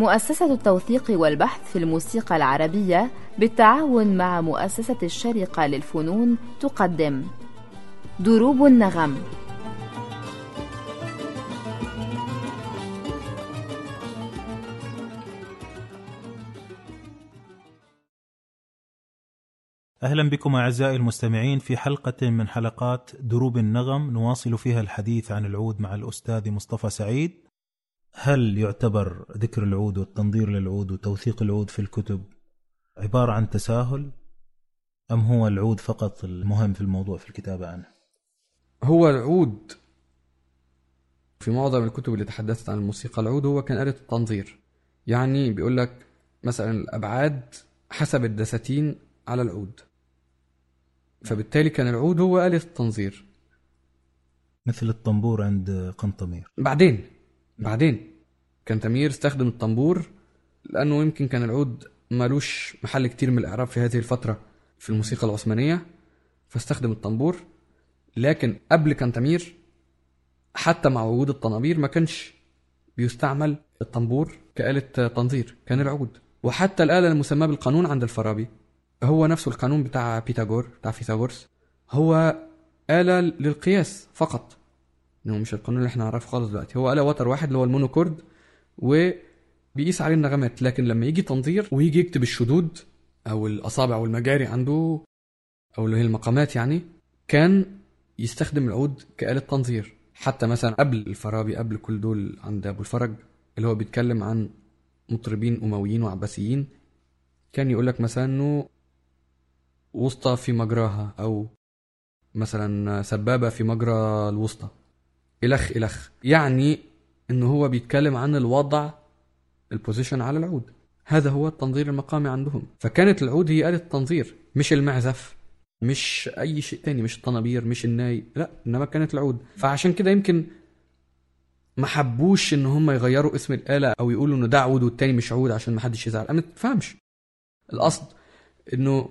مؤسسة التوثيق والبحث في الموسيقى العربية بالتعاون مع مؤسسة الشرقة للفنون تقدم دروب النغم أهلا بكم أعزائي المستمعين في حلقة من حلقات دروب النغم نواصل فيها الحديث عن العود مع الأستاذ مصطفى سعيد هل يعتبر ذكر العود والتنظير للعود وتوثيق العود في الكتب عبارة عن تساهل أم هو العود فقط المهم في الموضوع في الكتابة عنه هو العود في معظم الكتب اللي تحدثت عن الموسيقى العود هو كان آلة التنظير يعني بيقول لك مثلا الأبعاد حسب الدساتين على العود فبالتالي كان العود هو آلة التنظير مثل الطنبور عند قنطمير بعدين بعدين كان تمير استخدم الطنبور لأنه يمكن كان العود مالوش محل كتير من الإعراب في هذه الفترة في الموسيقى العثمانية فاستخدم الطنبور لكن قبل كانتامير حتى مع وجود الطنابير ما كانش بيستعمل الطنبور كآلة تنظير كان العود وحتى الآلة المسماة بالقانون عند الفارابي هو نفسه القانون بتاع بيتاغور بتاع فيثاغورس هو آلة للقياس فقط انه مش القانون اللي احنا نعرفه خالص دلوقتي هو آلة وتر واحد اللي هو المونوكورد وبيقيس عليه النغمات لكن لما يجي تنظير ويجي يكتب الشدود او الاصابع والمجاري عنده او اللي هي المقامات يعني كان يستخدم العود كآلة تنظير حتى مثلا قبل الفارابي قبل كل دول عند ابو الفرج اللي هو بيتكلم عن مطربين امويين وعباسيين كان يقول لك مثلا انه وسطى في مجراها او مثلا سبابه في مجرى الوسطى الخ الخ يعني ان هو بيتكلم عن الوضع البوزيشن على العود هذا هو التنظير المقامي عندهم فكانت العود هي آلة تنظير مش المعزف مش اي شيء تاني مش الطنابير مش الناي لا انما كانت العود فعشان كده يمكن ما حبوش ان هم يغيروا اسم الآلة او يقولوا انه ده عود والتاني مش عود عشان ما حدش يزعل انا ما تفهمش القصد انه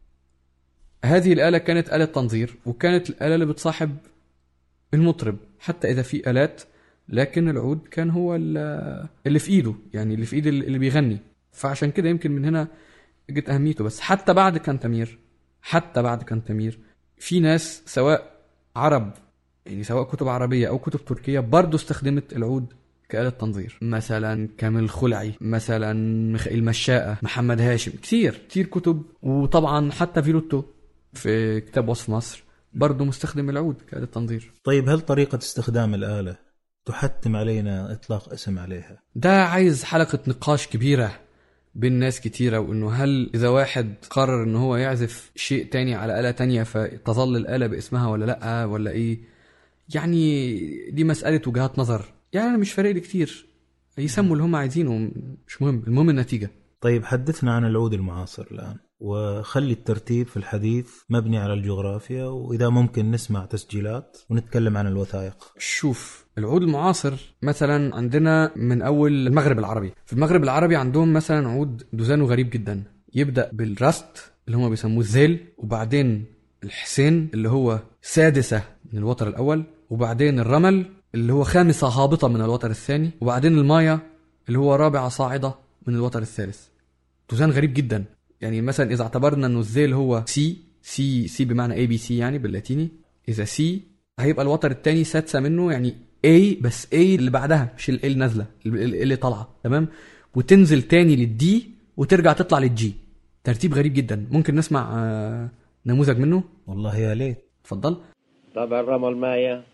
هذه الآلة كانت آلة تنظير وكانت الآلة اللي بتصاحب المطرب حتى إذا في آلات لكن العود كان هو اللي في إيده يعني اللي في إيد اللي بيغني فعشان كده يمكن من هنا جت أهميته بس حتى بعد كانتامير حتى بعد كانتامير في ناس سواء عرب يعني سواء كتب عربية أو كتب تركية برضه استخدمت العود كآلة تنظير مثلا كامل خلعي مثلا ميخائيل مشاءة محمد هاشم كتير كتير كتب وطبعا حتى فيلوتو في كتاب وصف مصر برضه مستخدم العود كآلة تنظير طيب هل طريقة استخدام الآلة تحتم علينا إطلاق اسم عليها ده عايز حلقة نقاش كبيرة بين ناس كتيرة وإنه هل إذا واحد قرر إن هو يعزف شيء تاني على آلة تانية فتظل الآلة باسمها ولا لأ ولا إيه يعني دي مسألة وجهات نظر يعني أنا مش فارق لي كتير يسموا اللي هم عايزينه مش مهم المهم النتيجة طيب حدثنا عن العود المعاصر الآن وخلي الترتيب في الحديث مبني على الجغرافيا وإذا ممكن نسمع تسجيلات ونتكلم عن الوثائق شوف العود المعاصر مثلا عندنا من أول المغرب العربي في المغرب العربي عندهم مثلا عود دوزانه غريب جدا يبدأ بالرست اللي هم بيسموه الزيل وبعدين الحسين اللي هو سادسة من الوتر الأول وبعدين الرمل اللي هو خامسة هابطة من الوتر الثاني وبعدين المايا اللي هو رابعة صاعدة من الوتر الثالث توزان غريب جدا يعني مثلا اذا اعتبرنا انه الزيل هو سي سي سي بمعنى اي بي سي يعني باللاتيني اذا سي هيبقى الوتر الثاني سادسه منه يعني اي بس اي اللي بعدها مش ال نازله اللي طالعه تمام وتنزل تاني للدي وترجع تطلع للجي ترتيب غريب جدا ممكن نسمع نموذج منه والله يا ليت اتفضل طبعا رمى مايا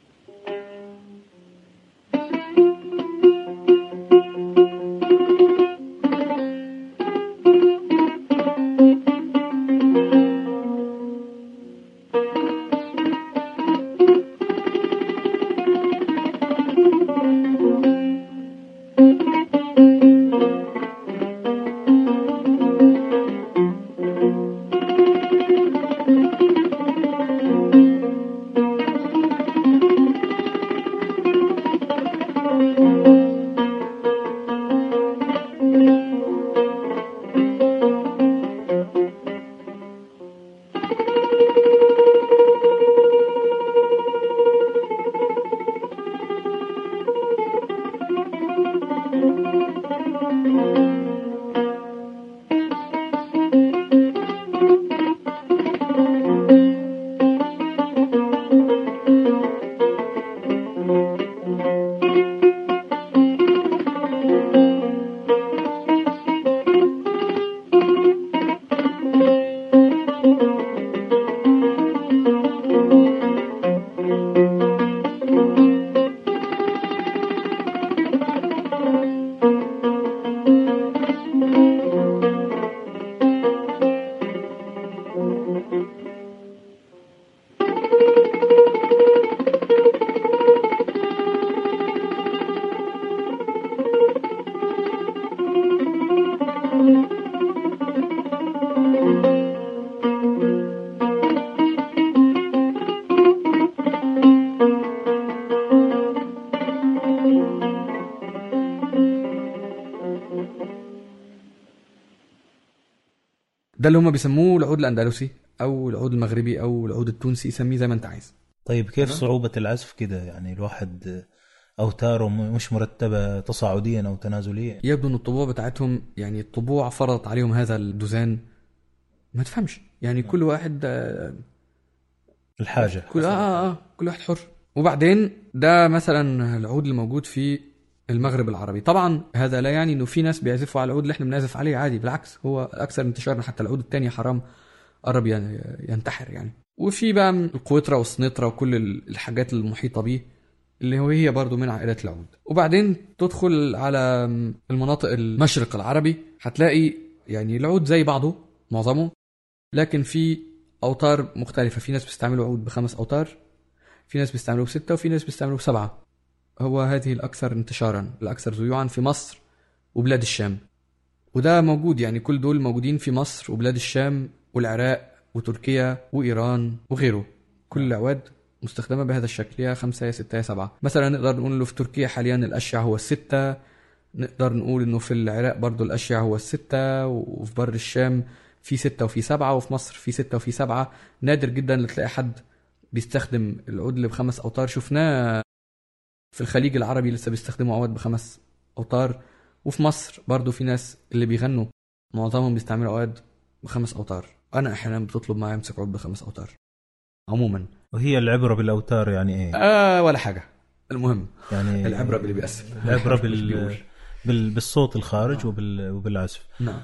ده اللي هم بيسموه العود الاندلسي او العود المغربي او العود التونسي سميه زي ما انت عايز طيب كيف تمام. صعوبة العزف كده يعني الواحد أوتاره م- مش مرتبة تصاعديا أو تنازليا يبدو ان الطبوع بتاعتهم يعني الطبوع فرضت عليهم هذا الدوزان ما تفهمش يعني كل واحد آه، الحاجة كل آه, آه, اه كل واحد حر وبعدين ده مثلا العود اللي موجود في المغرب العربي طبعا هذا لا يعني انه في ناس بيعزفوا على العود اللي احنا بنعزف عليه عادي بالعكس هو الاكثر انتشارا حتى العود التاني حرام قرب ين- ينتحر يعني وفي بقى من القويطرة والسنطرة وكل ال- الحاجات المحيطة بيه اللي هو هي برضو من عائلات العود وبعدين تدخل على المناطق المشرق العربي هتلاقي يعني العود زي بعضه معظمه لكن في اوتار مختلفة في ناس بيستعملوا عود بخمس اوتار في ناس بيستعملوا بستة وفي ناس بيستعملوا بسبعة هو هذه الأكثر انتشارا الأكثر ذيوعا في مصر وبلاد الشام وده موجود يعني كل دول موجودين في مصر وبلاد الشام والعراق وتركيا وإيران وغيره كل الأعواد مستخدمة بهذا الشكل يا خمسة يا ستة يا سبعة مثلا نقدر نقول إنه في تركيا حاليا الأشيع هو الستة نقدر نقول إنه في العراق برضو الأشيع هو الستة وفي بر الشام في ستة وفي سبعة وفي مصر في ستة وفي سبعة نادر جدا اللي تلاقي حد بيستخدم العود اللي بخمس اوتار شفناه في الخليج العربي لسه بيستخدموا عواد بخمس اوتار وفي مصر برضو في ناس اللي بيغنوا معظمهم بيستعملوا عواد بخمس اوتار انا احيانا بتطلب معي امسك عود بخمس اوتار عموما وهي العبرة بالأوتار يعني إيه؟ آه ولا حاجه المهم يعني العبره باللي بيقسم العبرة مش بال... بيقول. بال... بالصوت الخارج وبال... وبالعزف نعم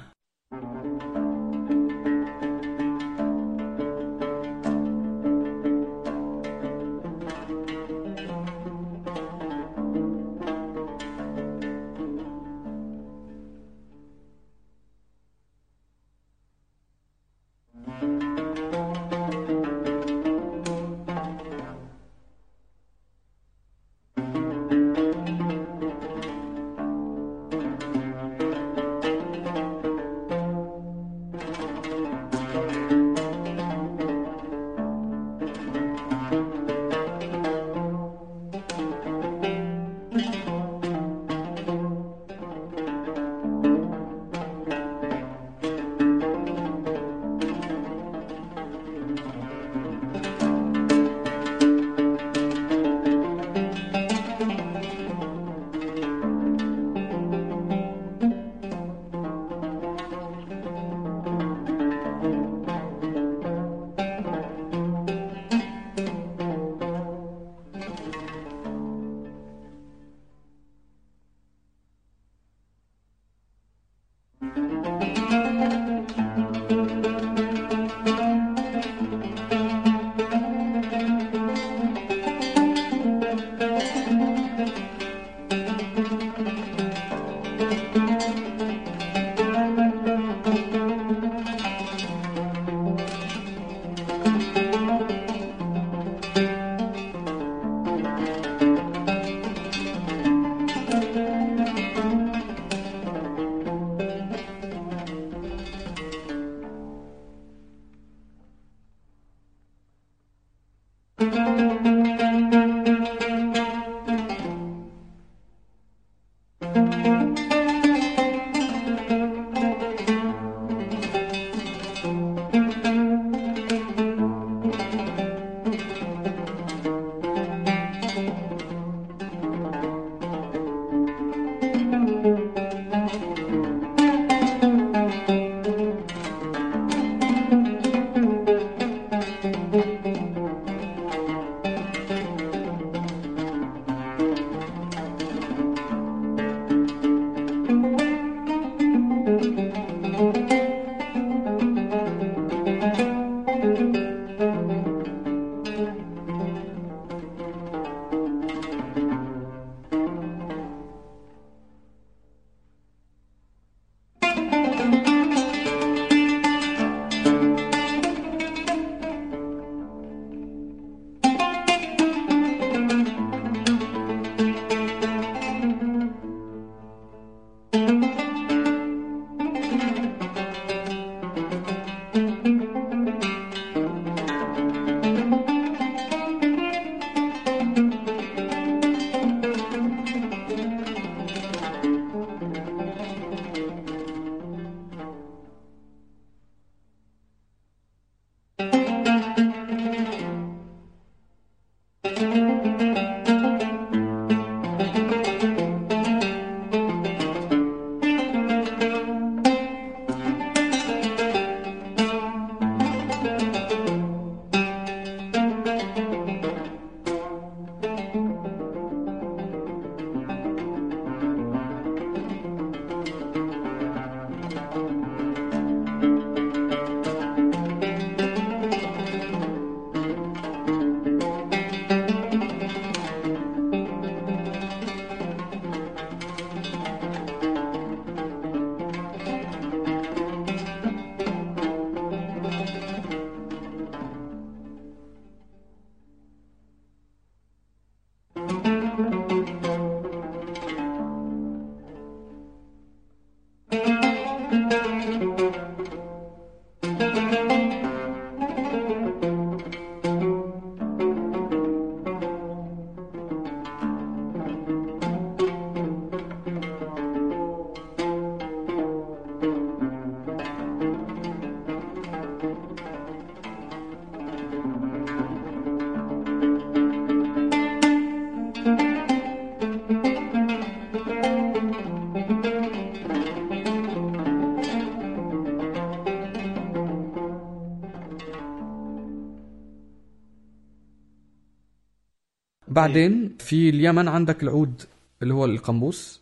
بعدين في اليمن عندك العود اللي هو القنبوس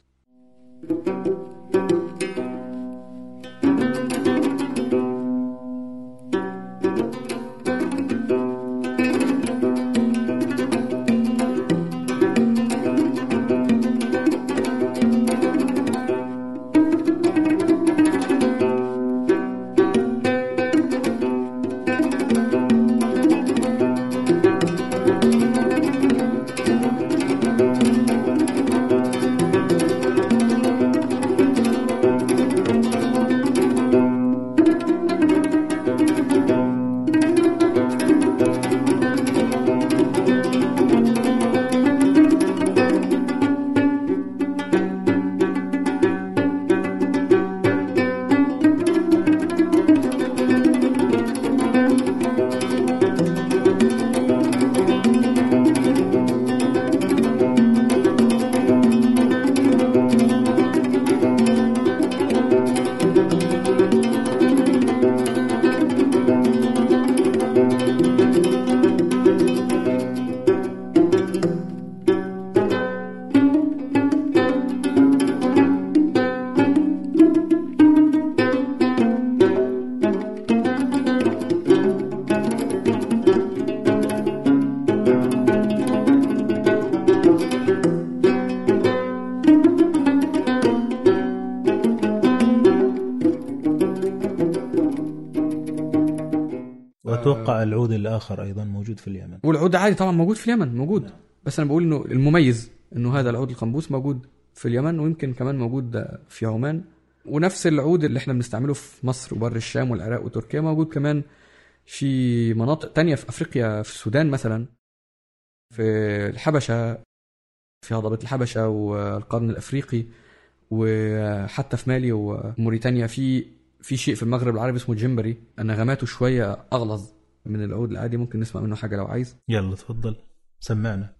واتوقع العود الاخر ايضا موجود في اليمن والعود عادي طبعا موجود في اليمن موجود بس انا بقول انه المميز انه هذا العود القنبوس موجود في اليمن ويمكن كمان موجود في عمان ونفس العود اللي احنا بنستعمله في مصر وبر الشام والعراق وتركيا موجود كمان في مناطق تانية في افريقيا في السودان مثلا في الحبشه في هضبه الحبشه والقرن الافريقي وحتى في مالي وموريتانيا في في شيء في المغرب العربي اسمه جمبري نغماته شويه اغلظ من العود العادي ممكن نسمع منه حاجه لو عايز يلا تفضل سمعنا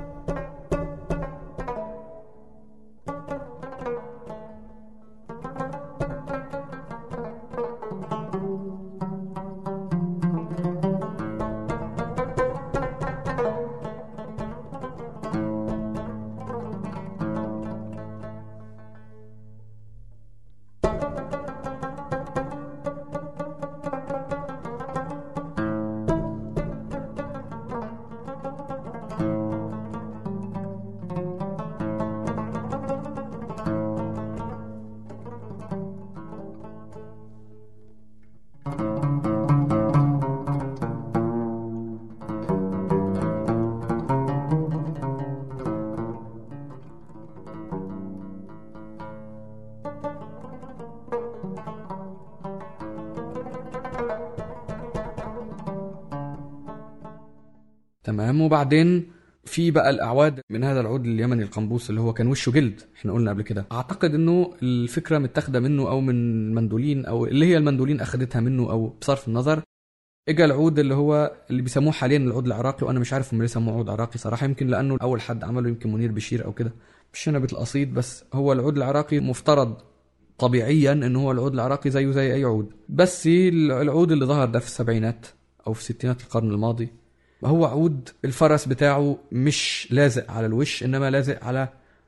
تمام وبعدين في بقى الاعواد من هذا العود اليمني القنبوس اللي هو كان وشه جلد احنا قلنا قبل كده اعتقد انه الفكره متاخده منه او من مندولين او اللي هي المندولين اخذتها منه او بصرف النظر اجى العود اللي هو اللي بيسموه حاليا العود العراقي وانا مش عارف هم ليه سموه عود عراقي صراحه يمكن لانه اول حد عمله يمكن منير بشير او كده مش انا القصيد بس هو العود العراقي مفترض طبيعيا ان هو العود العراقي زيه زي اي عود بس العود اللي ظهر ده في السبعينات او في ستينات القرن الماضي هو عود الفرس بتاعه مش لازق على الوش انما لازق على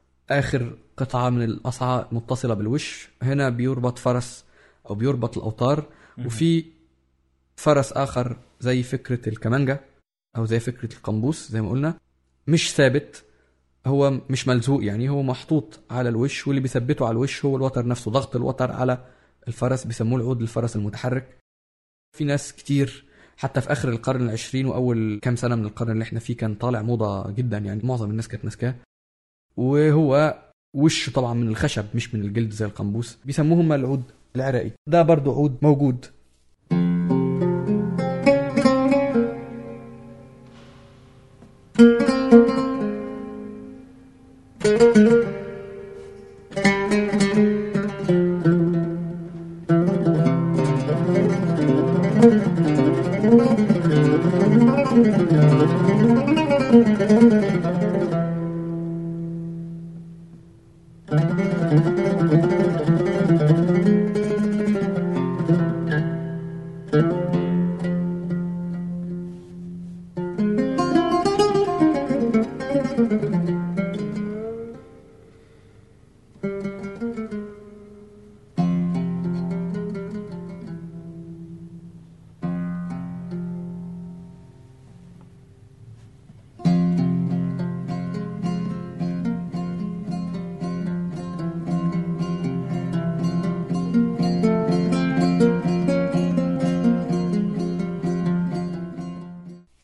اخر قطعه من الاصعى متصله بالوش هنا بيربط فرس او بيربط الاوتار وفي فرس اخر زي فكره الكمانجا او زي فكره القنبوس زي ما قلنا مش ثابت هو مش ملزوق يعني هو محطوط على الوش واللي بيثبته على الوش هو الوتر نفسه ضغط الوتر على الفرس بيسموه العود الفرس المتحرك في ناس كتير حتى في اخر القرن العشرين واول كام سنه من القرن اللي احنا فيه كان طالع موضه جدا يعني معظم الناس كانت ماسكاه وهو وشه طبعا من الخشب مش من الجلد زي القنبوس بيسموه هم العود العراقي ده برضو عود موجود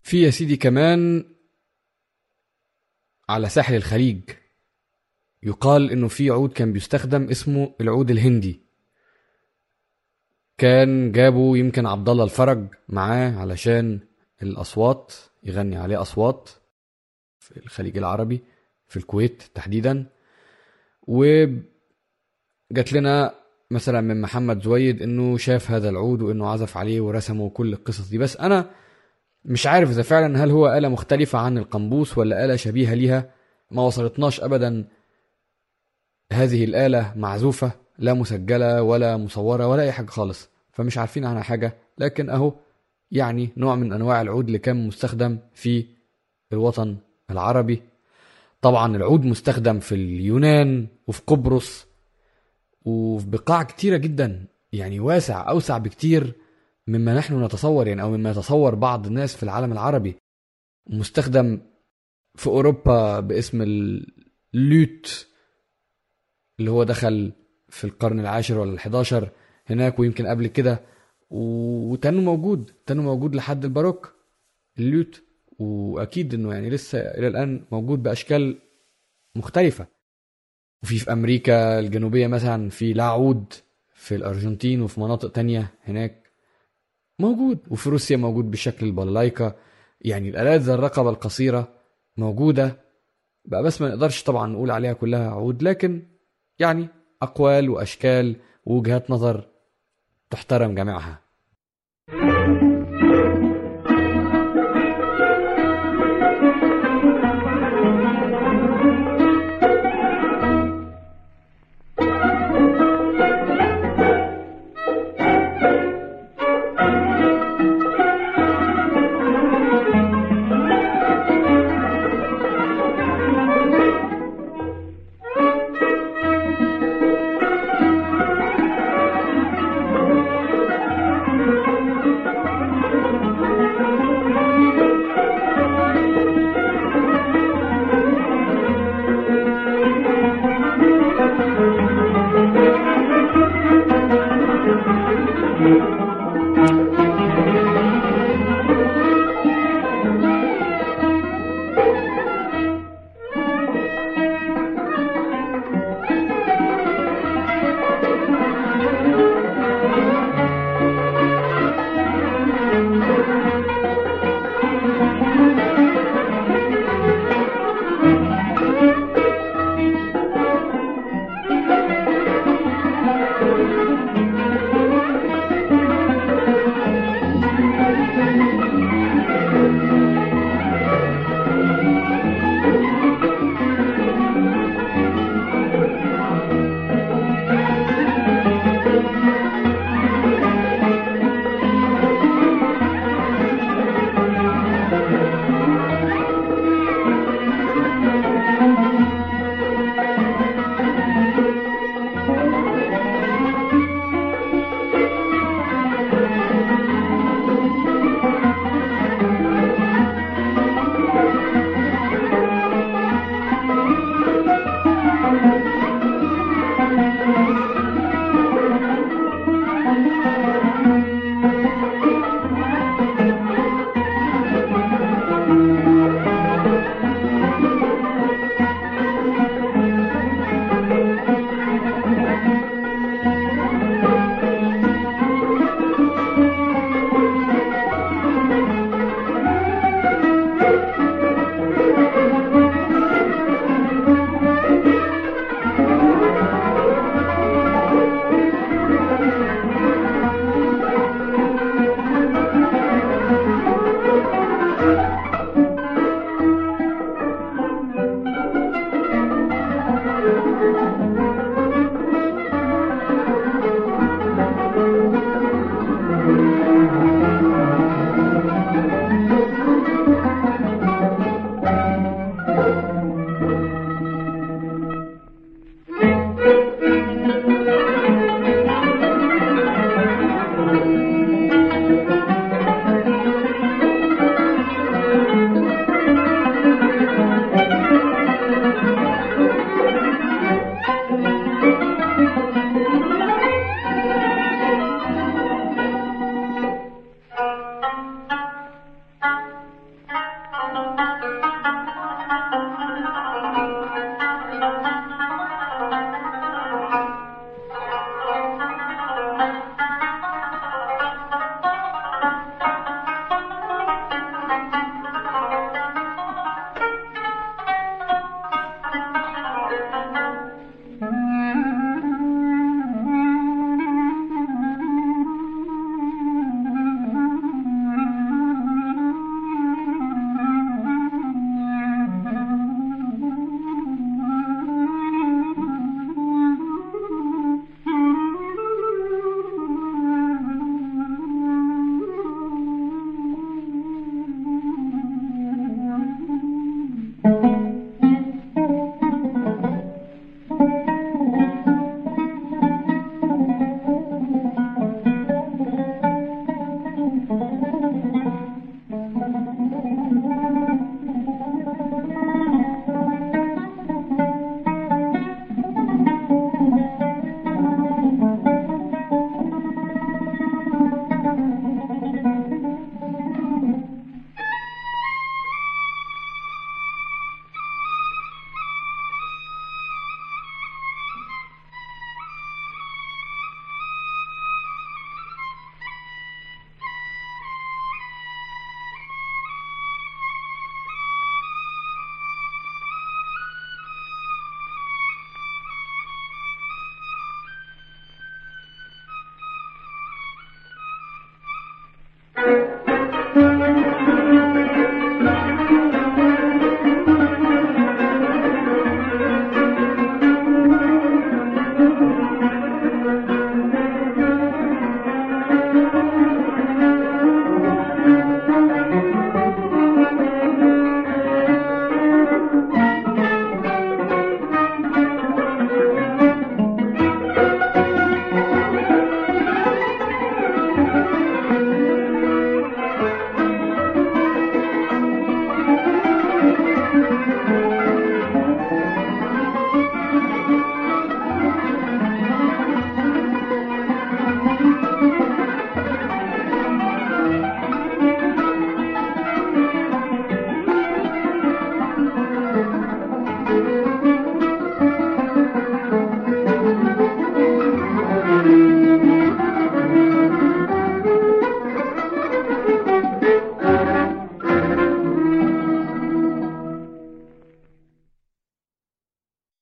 في يا سيدي كمان على ساحل الخليج يقال انه في عود كان بيستخدم اسمه العود الهندي كان جابوا يمكن عبد الله الفرج معاه علشان الاصوات يغني عليه اصوات في الخليج العربي في الكويت تحديدا وجات لنا مثلا من محمد زويد انه شاف هذا العود وانه عزف عليه ورسمه وكل القصص دي بس انا مش عارف اذا فعلا هل هو آلة مختلفة عن القنبوس ولا آلة شبيهة ليها ما وصلتناش ابدا هذه الآلة معزوفة لا مسجلة ولا مصورة ولا أي حاجة خالص فمش عارفين عنها حاجة لكن أهو يعني نوع من أنواع العود اللي كان مستخدم في الوطن العربي طبعا العود مستخدم في اليونان وفي قبرص وفي بقاع كتيرة جدا يعني واسع أوسع بكتير مما نحن نتصور يعني أو مما يتصور بعض الناس في العالم العربي مستخدم في أوروبا باسم اللوت اللي هو دخل في القرن العاشر ولا الحداشر هناك ويمكن قبل كده وتنه موجود تنه موجود لحد الباروك اللوت واكيد انه يعني لسه الى الان موجود باشكال مختلفه وفي في امريكا الجنوبيه مثلا في لاعود في الارجنتين وفي مناطق تانية هناك موجود وفي روسيا موجود بشكل البلايكا يعني الالات ذا الرقبه القصيره موجوده بقى بس ما نقدرش طبعا نقول عليها كلها عود لكن يعني اقوال واشكال ووجهات نظر تحترم جميعها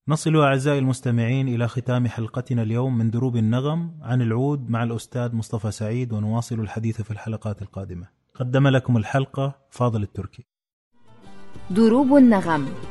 نصل أعزائي المستمعين إلى ختام حلقتنا اليوم من دروب النغم عن العود مع الأستاذ مصطفى سعيد ونواصل الحديث في الحلقات القادمة قدم لكم الحلقة فاضل التركي دروب النغم